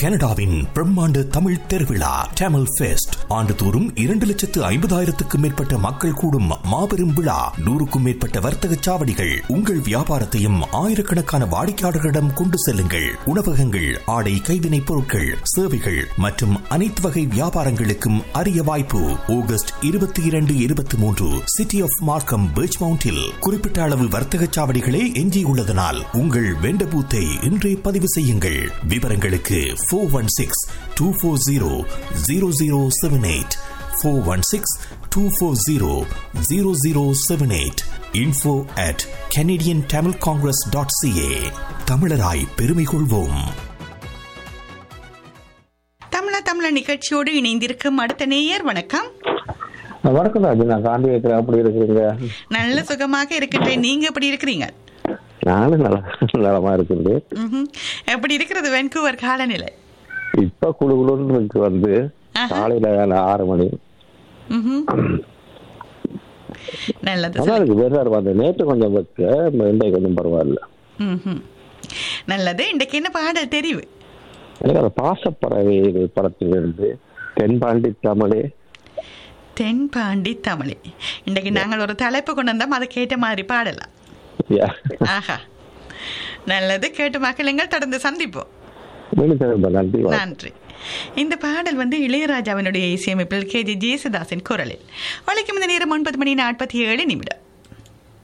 கனடாவின் பிரம்மாண்ட தமிழ் திருவிழா டேமல் ஃபெஸ்ட் ஆண்டுதோறும் இரண்டு லட்சத்து ஐம்பதாயிரத்துக்கும் மேற்பட்ட மக்கள் கூடும் மாபெரும் விழா நூறுக்கும் மேற்பட்ட வர்த்தக சாவடிகள் உங்கள் வியாபாரத்தையும் ஆயிரக்கணக்கான வாடிக்கையாளர்களிடம் கொண்டு செல்லுங்கள் உணவகங்கள் ஆடை கைவினைப் பொருட்கள் சேவைகள் மற்றும் அனைத்து வகை வியாபாரங்களுக்கும் அரிய வாய்ப்பு ஆகஸ்ட் இருபத்தி இரண்டு இருபத்தி மூன்று சிட்டி ஆஃப் மார்க்கம் பீச் மவுண்டில் குறிப்பிட்ட அளவு வர்த்தக சாவடிகளே எஞ்சியுள்ளதனால் உங்கள் வெண்ட பூத்தை இன்றே பதிவு செய்யுங்கள் விவரங்களுக்கு four one six two four zero zero zero seven eight four one six two four zero zero zero seven eight info at Canadian Tamil congress dot CA தமிழராய் பெருமை கொள்வோம் தமிழ தமிழ நிகழ்ச்சியோடு இணைந்திருக்கும் அடுத்த நேயர் வணக்கம் வணக்கம் ராஜு நான் காந்தி வைக்கிறேன் அப்படி இருக்கிறீங்க நல்ல சுகமாக இருக்கின்றேன் நீங்க எப்படி இருக்கிறீங்க நானும் நல்லா நலமா இருக்குது ம்ஹும். எப்படி இருக்கிறது வென்கூவர் காலநிலை இப்ப குழு குழுன்னு இருக்கு வந்து ஆஹா. காலையில ஆறு மணி ம்ஹும். நல்லது நல்லா சொல்லு. இருக்கு வேற வந்து நேற்று கொஞ்சம் வெக்க இன்றைக்கு கொஞ்சம் பரவாயில்ல ம்ஹும். நல்லது இன்றைக்கு என்ன பாடல் தெரிவு எனக்கு அந்த பாசப்பறவை படத்திலிருந்து தென்பாண்டி தமிழே தென்பாண்டி தமிழே இன்றைக்கு நாங்கள் ஒரு தலைப்பு கொண்டு வந்தோம் அதை கேட்ட மாதிரி பாடலாம் யா. ஆஹா நல்லது கேட்டு மக்களுங்கள் தொடர்ந்து சந்திப்போம் மீண்டும் சந்திப்போம். நன்றி வணக்கம். நன்றி இந்த பாடல் வந்து இளையராஜாவினுடைய இசையமைப்பில் கே ஜி ஜேசுதாஸின் குரலில் வழக்கம் இந்த நேரம் ஒன்பது மணி நாற்பத்தி ஏழு நிமிடம்